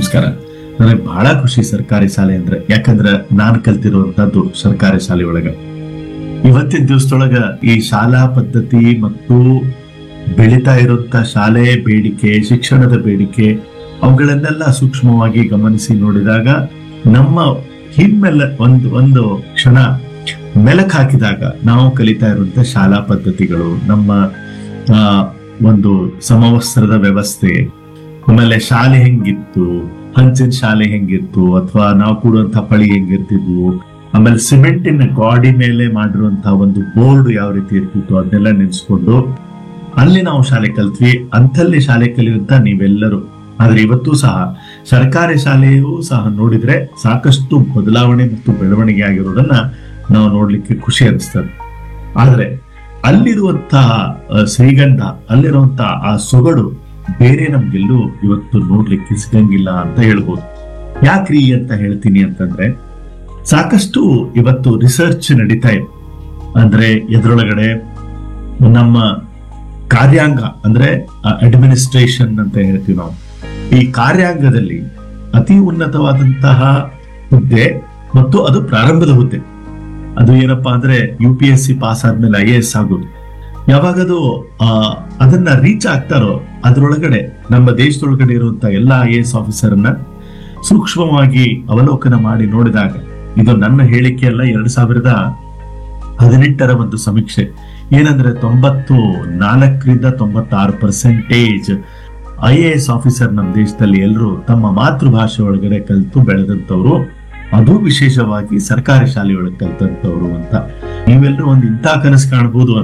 ನಮಸ್ಕಾರ ನನಗೆ ಬಹಳ ಖುಷಿ ಸರ್ಕಾರಿ ಶಾಲೆ ಅಂದ್ರೆ ಯಾಕಂದ್ರೆ ನಾನು ಕಲ್ತಿರುವಂತದ್ದು ಸರ್ಕಾರಿ ಶಾಲೆ ಒಳಗ ಇವತ್ತಿನ ದಿವಸದೊಳಗ ಈ ಶಾಲಾ ಪದ್ಧತಿ ಮತ್ತು ಬೆಳೀತಾ ಇರುವಂತ ಶಾಲೆ ಬೇಡಿಕೆ ಶಿಕ್ಷಣದ ಬೇಡಿಕೆ ಅವುಗಳನ್ನೆಲ್ಲ ಸೂಕ್ಷ್ಮವಾಗಿ ಗಮನಿಸಿ ನೋಡಿದಾಗ ನಮ್ಮ ಹಿಮ್ಮೆಲ್ಲ ಒಂದು ಒಂದು ಕ್ಷಣ ಮೆಲಕ್ ಹಾಕಿದಾಗ ನಾವು ಕಲಿತಾ ಇರುವಂತ ಶಾಲಾ ಪದ್ಧತಿಗಳು ನಮ್ಮ ಆ, ಒಂದು ಸಮವಸ್ತ್ರದ ವ್ಯವಸ್ಥೆ ಆಮೇಲೆ ಶಾಲೆ ಹೆಂಗಿತ್ತು ಹಂಚಿನ ಶಾಲೆ ಹೆಂಗಿತ್ತು ಅಥವಾ ನಾವು ಕೂಡುವಂತ ಪಳಿ ಹೆಂಗಿರ್ತಿದ್ವು ಆಮೇಲೆ ಸಿಮೆಂಟಿನ ಗಾಡಿ ಮೇಲೆ ಮಾಡಿರುವಂತಹ ಒಂದು ಬೋರ್ಡ್ ಯಾವ ರೀತಿ ಇರ್ತಿತ್ತು ಅದನ್ನೆಲ್ಲ ನೆನೆಸ್ಕೊಂಡು ಅಲ್ಲಿ ನಾವು ಶಾಲೆ ಕಲ್ತ್ವಿ ಅಂತಲ್ಲಿ ಶಾಲೆ ಕಲಿಯುವಂತ ನೀವೆಲ್ಲರೂ ಆದ್ರೆ ಇವತ್ತು ಸಹ ಸರ್ಕಾರಿ ಶಾಲೆಯೂ ಸಹ ನೋಡಿದ್ರೆ ಸಾಕಷ್ಟು ಬದಲಾವಣೆ ಮತ್ತು ಬೆಳವಣಿಗೆ ಆಗಿರೋದನ್ನ ನಾವು ನೋಡ್ಲಿಕ್ಕೆ ಖುಷಿ ಅನಿಸ್ತದೆ ಆದ್ರೆ ಅಲ್ಲಿರುವಂತಹ ಆ, ಶ್ರೀಗಂಧ ಅಲ್ಲಿರುವಂತಹ ಆ ಸೊಗಡು ಬೇರೆ ನಮ್ಗೆಲ್ಲೂ ಇವತ್ತು ನೋಡ್ಲಿಕ್ಕೆ ಸಿಗಂಗಿಲ್ಲ ಅಂತ ಹೇಳ್ಬೋದು ಯಾಕ್ರಿ ಅಂತ ಹೇಳ್ತೀನಿ ಅಂತಂದ್ರೆ ಸಾಕಷ್ಟು ಇವತ್ತು ರಿಸರ್ಚ್ ನಡೀತಾ ಇದೆ ಅಂದ್ರೆ ಎದ್ರೊಳಗಡೆ ನಮ್ಮ ಕಾರ್ಯಾಂಗ ಅಂದ್ರೆ ಅಡ್ಮಿನಿಸ್ಟ್ರೇಷನ್ ಅಂತ ಹೇಳ್ತೀವಿ ನಾವು ಈ ಕಾರ್ಯಾಂಗದಲ್ಲಿ ಅತಿ ಉನ್ನತವಾದಂತಹ ಹುದ್ದೆ ಮತ್ತು ಅದು ಪ್ರಾರಂಭದ ಹುದ್ದೆ ಅದು ಏನಪ್ಪಾ ಅಂದ್ರೆ U P S C pass ಆದ್ಮೇಲೆ ಐ ಎ ಎಸ್ ಆಗೋದು ಯಾವಾಗ ಅದು ಆ, ಅದನ್ನ ರೀಚ್ ಆಗ್ತಾರೋ ಅದ್ರೊಳಗಡೆ ನಮ್ಮ ದೇಶದೊಳಗಡೆ ಇರುವಂತ ಎಲ್ಲಾ ಐ ಎ ಎಸ್ ಆಫೀಸರ್ನ ಸೂಕ್ಷ್ಮವಾಗಿ ಅವಲೋಕನ ಮಾಡಿ ನೋಡಿದಾಗ ಇದು ನನ್ನ ಹೇಳಿಕೆ ಅಲ್ಲ ಎರಡ್ ಸಾವಿರದ ಹದಿನೆಂಟರ ಒಂದು ಸಮೀಕ್ಷೆ ಏನಂದ್ರೆ ತೊಂಬತ್ತು ನಾಲ್ಕರಿಂದ ತೊಂಬತ್ತಾರು percentage I A S officer ನಮ್ಮ ದೇಶದಲ್ಲಿ ಎಲ್ಲರೂ ತಮ್ಮ ಮಾತೃಭಾಷೆ ಒಳಗಡೆ ಕಲಿತು ಬೆಳೆದಂತವ್ರು ಅದು ವಿಶೇಷವಾಗಿ ಸರ್ಕಾರಿ ಶಾಲೆಯೊಳಗೆ ಕಲ್ತಂತವ್ರು ಅಂತ ನೀವೆಲ್ಲರೂ ಒಂದು ಇಂಥ ಕನಸು ಕಾಣಬಹುದು